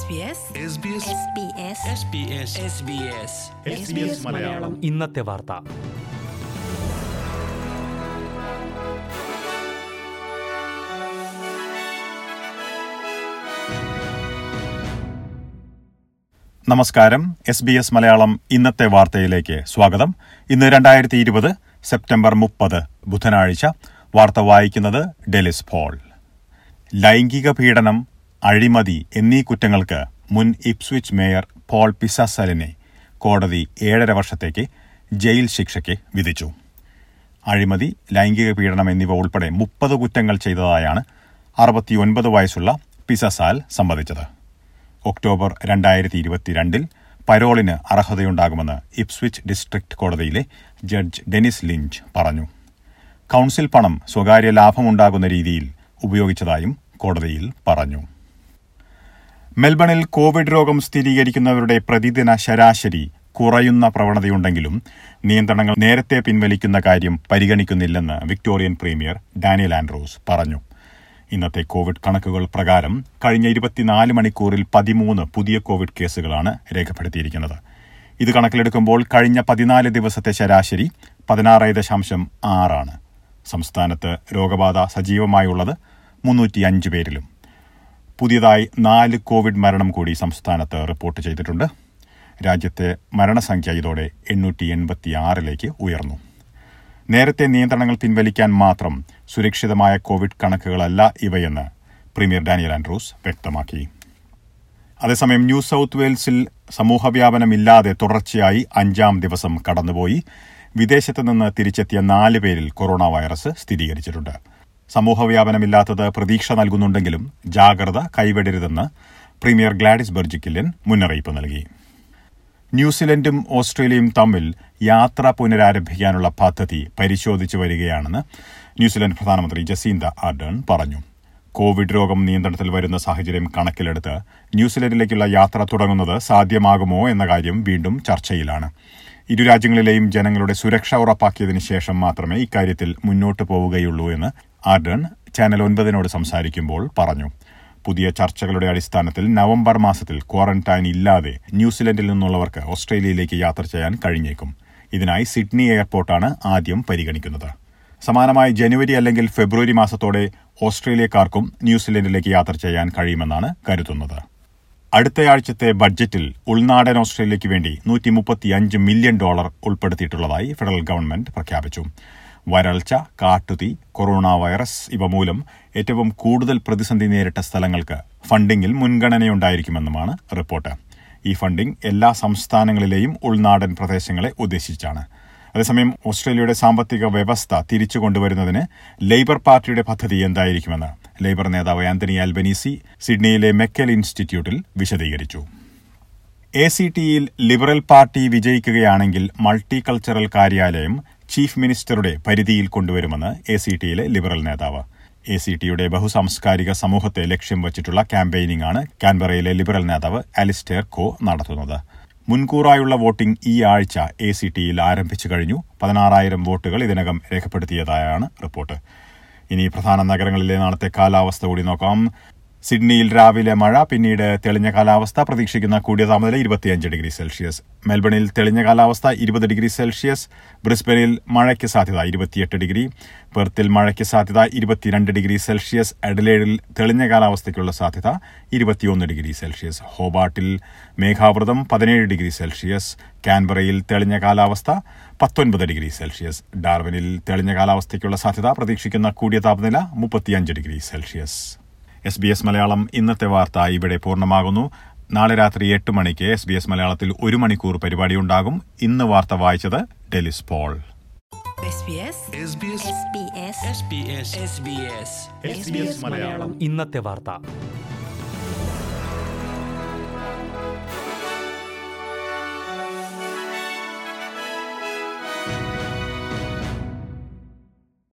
മലയാളം ഇന്നത്തെ വാർത്ത നമസ്കാരം എസ് ബി എസ് മലയാളം ഇന്നത്തെ വാർത്തയിലേക്ക് സ്വാഗതം ഇന്ന് രണ്ടായിരത്തി ഇരുപത് സെപ്റ്റംബർ മുപ്പത് ബുധനാഴ്ച വാർത്ത വായിക്കുന്നത് ഡെലിസ് പോൾ ലൈംഗിക പീഡനം അഴിമതി എന്നീ കുറ്റങ്ങൾക്ക് മുൻ ഇപ്സ്വിച്ച് മേയർ പോൾ പിസാസലിനെ കോടതി ഏഴര വർഷത്തേക്ക് ജയിൽ ശിക്ഷയ്ക്ക് വിധിച്ചു അഴിമതി ലൈംഗിക പീഡനം എന്നിവ ഉൾപ്പെടെ മുപ്പത് കുറ്റങ്ങൾ ചെയ്തതായാണ് അറുപത്തിയൊൻപത് വയസ്സുള്ള പിസസാൽ സമ്മതിച്ചത് ഒക്ടോബർ രണ്ടായിരത്തി ഇരുപത്തിരണ്ടിൽ പരോളിന് അർഹതയുണ്ടാകുമെന്ന് ഇപ്സ്വിച്ച് ഡിസ്ട്രിക്ട് കോടതിയിലെ ജഡ്ജ് ഡെനിസ് ലിഞ്ച് പറഞ്ഞു കൌൺസിൽ പണം സ്വകാര്യ ലാഭമുണ്ടാകുന്ന രീതിയിൽ ഉപയോഗിച്ചതായും കോടതിയിൽ പറഞ്ഞു മെൽബണിൽ കോവിഡ് രോഗം സ്ഥിരീകരിക്കുന്നവരുടെ പ്രതിദിന ശരാശരി കുറയുന്ന പ്രവണതയുണ്ടെങ്കിലും നിയന്ത്രണങ്ങൾ നേരത്തെ പിൻവലിക്കുന്ന കാര്യം പരിഗണിക്കുന്നില്ലെന്ന് വിക്ടോറിയൻ പ്രീമിയർ ഡാനിയൽ ആൻഡ്രോസ് പറഞ്ഞു ഇന്നത്തെ കോവിഡ് കണക്കുകൾ പ്രകാരം കഴിഞ്ഞ ഇരുപത്തിനാല് മണിക്കൂറിൽ പതിമൂന്ന് പുതിയ കോവിഡ് കേസുകളാണ് രേഖപ്പെടുത്തിയിരിക്കുന്നത് ഇത് കണക്കിലെടുക്കുമ്പോൾ കഴിഞ്ഞ പതിനാല് ദിവസത്തെ ശരാശരി പതിനാറ് ദശാംശം ആറാണ് സംസ്ഥാനത്ത് രോഗബാധ സജീവമായുള്ളത് മുന്നൂറ്റിയഞ്ച് പേരിലും പുതിയതായി നാല് കോവിഡ് മരണം കൂടി സംസ്ഥാനത്ത് റിപ്പോർട്ട് ചെയ്തിട്ടുണ്ട് രാജ്യത്തെ മരണസംഖ്യ ഇതോടെ എണ്ണൂറ്റി എൺപത്തിയാറിലേക്ക് ഉയർന്നു നേരത്തെ നിയന്ത്രണങ്ങൾ പിൻവലിക്കാൻ മാത്രം സുരക്ഷിതമായ കോവിഡ് കണക്കുകളല്ല ഇവയെന്ന് പ്രീമിയർ ഡാനിയൽ ആൻഡ്രൂസ് വ്യക്തമാക്കി അതേസമയം ന്യൂ സൌത്ത് വെയിൽസിൽ സമൂഹവ്യാപനമില്ലാതെ തുടർച്ചയായി അഞ്ചാം ദിവസം കടന്നുപോയി വിദേശത്ത് നിന്ന് തിരിച്ചെത്തിയ നാല് പേരിൽ കൊറോണ വൈറസ് സ്ഥിരീകരിച്ചിട്ടുണ്ട് സമൂഹവ്യാപനമില്ലാത്തത് പ്രതീക്ഷ നൽകുന്നുണ്ടെങ്കിലും ജാഗ്രത കൈവിടരുതെന്ന് പ്രീമിയർ ഗ്ലാഡിസ് ബെർജിക്കില്ലൻ മുന്നറിയിപ്പ് നൽകി ന്യൂസിലൻഡും ഓസ്ട്രേലിയയും തമ്മിൽ യാത്ര പുനരാരംഭിക്കാനുള്ള പദ്ധതി പരിശോധിച്ചു വരികയാണെന്ന് ന്യൂസിലൻഡ് പ്രധാനമന്ത്രി ജസീന്ത ആർഡേൺ പറഞ്ഞു കോവിഡ് രോഗം നിയന്ത്രണത്തിൽ വരുന്ന സാഹചര്യം കണക്കിലെടുത്ത് ന്യൂസിലൻഡിലേക്കുള്ള യാത്ര തുടങ്ങുന്നത് സാധ്യമാകുമോ എന്ന കാര്യം വീണ്ടും ചർച്ചയിലാണ് ഇരു രാജ്യങ്ങളിലെയും ജനങ്ങളുടെ സുരക്ഷ ഉറപ്പാക്കിയതിനു ശേഷം മാത്രമേ ഇക്കാര്യത്തിൽ മുന്നോട്ട് പോവുകയുള്ളൂ എന്ന് ആർഡേൺ ചാനൽ ഒൻപതിനോട് സംസാരിക്കുമ്പോൾ പറഞ്ഞു പുതിയ ചർച്ചകളുടെ അടിസ്ഥാനത്തിൽ നവംബർ മാസത്തിൽ ക്വാറന്റൈൻ ഇല്ലാതെ ന്യൂസിലൻഡിൽ നിന്നുള്ളവർക്ക് ഓസ്ട്രേലിയയിലേക്ക് യാത്ര ചെയ്യാൻ കഴിഞ്ഞേക്കും ഇതിനായി സിഡ്നി എയർപോർട്ടാണ് ആദ്യം പരിഗണിക്കുന്നത് സമാനമായി ജനുവരി അല്ലെങ്കിൽ ഫെബ്രുവരി മാസത്തോടെ ഓസ്ട്രേലിയക്കാർക്കും ന്യൂസിലൻഡിലേക്ക് യാത്ര ചെയ്യാൻ കഴിയുമെന്നാണ് കരുതുന്നത് അടുത്തയാഴ്ചത്തെ ബഡ്ജറ്റിൽ ഉൾനാടൻ ഓസ്ട്രേലിയയ്ക്ക് വേണ്ടി നൂറ്റി മുപ്പത്തിയഞ്ച് മില്യൺ ഡോളർ ഉൾപ്പെടുത്തിയിട്ടുള്ളതായി ഫെഡറൽ ഗവൺമെന്റ് പ്രഖ്യാപിച്ചു വരൾച്ച കാട്ടുതീ കൊറോണ വൈറസ് ഇവ മൂലം ഏറ്റവും കൂടുതൽ പ്രതിസന്ധി നേരിട്ട സ്ഥലങ്ങൾക്ക് ഫണ്ടിംഗിൽ മുൻഗണനയുണ്ടായിരിക്കുമെന്നുമാണ് റിപ്പോർട്ട് ഈ ഫണ്ടിംഗ് എല്ലാ സംസ്ഥാനങ്ങളിലെയും ഉൾനാടൻ പ്രദേശങ്ങളെ ഉദ്ദേശിച്ചാണ് അതേസമയം ഓസ്ട്രേലിയയുടെ സാമ്പത്തിക വ്യവസ്ഥ തിരിച്ചു കൊണ്ടുവരുന്നതിന് ലേബർ പാർട്ടിയുടെ പദ്ധതി എന്തായിരിക്കുമെന്ന് ലേബർ നേതാവ് ആന്റണി ആൽബനീസി സിഡ്നിയിലെ മെക്കൽ ഇൻസ്റ്റിറ്റ്യൂട്ടിൽ വിശദീകരിച്ചു എ സി ടിയിൽ ലിബറൽ പാർട്ടി വിജയിക്കുകയാണെങ്കിൽ മൾട്ടി കൾച്ചറൽ കാര്യാലയം ചീഫ് മിനിസ്റ്ററുടെ പരിധിയിൽ കൊണ്ടുവരുമെന്ന് എ സി ടിയിലെ ലിബറൽ നേതാവ് എ സി ടിയുടെ ബഹുസാംസ്കാരിക സമൂഹത്തെ ലക്ഷ്യം വച്ചിട്ടുള്ള ക്യാമ്പയിനിംഗ് ആണ് കാൻബറയിലെ ലിബറൽ നേതാവ് അലിസ്റ്റേർ കോ നടത്തുന്നത് മുൻകൂറായുള്ള വോട്ടിംഗ് ഈ ആഴ്ച എ സി ടിയിൽ ആരംഭിച്ചു കഴിഞ്ഞു പതിനാറായിരം വോട്ടുകൾ ഇതിനകം രേഖപ്പെടുത്തിയതായാണ് റിപ്പോർട്ട് ഇനി പ്രധാന നഗരങ്ങളിലെ നാളത്തെ കാലാവസ്ഥ കൂടി നോക്കാം സിഡ്നിയിൽ രാവിലെ മഴ പിന്നീട് തെളിഞ്ഞ കാലാവസ്ഥ പ്രതീക്ഷിക്കുന്ന കൂടിയ താപനില ഇരുപത്തിയഞ്ച് ഡിഗ്രി സെൽഷ്യസ് മെൽബണിൽ തെളിഞ്ഞ കാലാവസ്ഥ ഇരുപത് ഡിഗ്രി സെൽഷ്യസ് ബ്രിസ്ബനിൽ മഴയ്ക്ക് സാധ്യത ഇരുപത്തിയെട്ട് ഡിഗ്രി പെർത്തിൽ മഴയ്ക്ക് സാധ്യത ഇരുപത്തിരണ്ട് ഡിഗ്രി സെൽഷ്യസ് എഡലേഡിൽ തെളിഞ്ഞ കാലാവസ്ഥയ്ക്കുള്ള സാധ്യത ഇരുപത്തിയൊന്ന് ഡിഗ്രി സെൽഷ്യസ് ഹോബാട്ടിൽ മേഘാവൃതം പതിനേഴ് ഡിഗ്രി സെൽഷ്യസ് കാൻബറയിൽ തെളിഞ്ഞ കാലാവസ്ഥ പത്തൊൻപത് ഡിഗ്രി സെൽഷ്യസ് ഡാർവിനിൽ തെളിഞ്ഞ കാലാവസ്ഥയ്ക്കുള്ള സാധ്യത പ്രതീക്ഷിക്കുന്ന കൂടിയ താപനില മുപ്പത്തിയഞ്ച് degree Celsius S B S Malayalam ഇന്നത്തെ വാർത്ത ഇവിടെ പൂർണ്ണമാകുന്നു നാളെ രാത്രി എട്ട് മണിക്ക് എസ് ബി എസ് മലയാളത്തിൽ ഒരു മണിക്കൂർ പരിപാടി ഉണ്ടാകും ഇന്ന് വാർത്ത വായിച്ചത് ഡെലിസ് പോൾ ഇന്നത്തെ വാർത്ത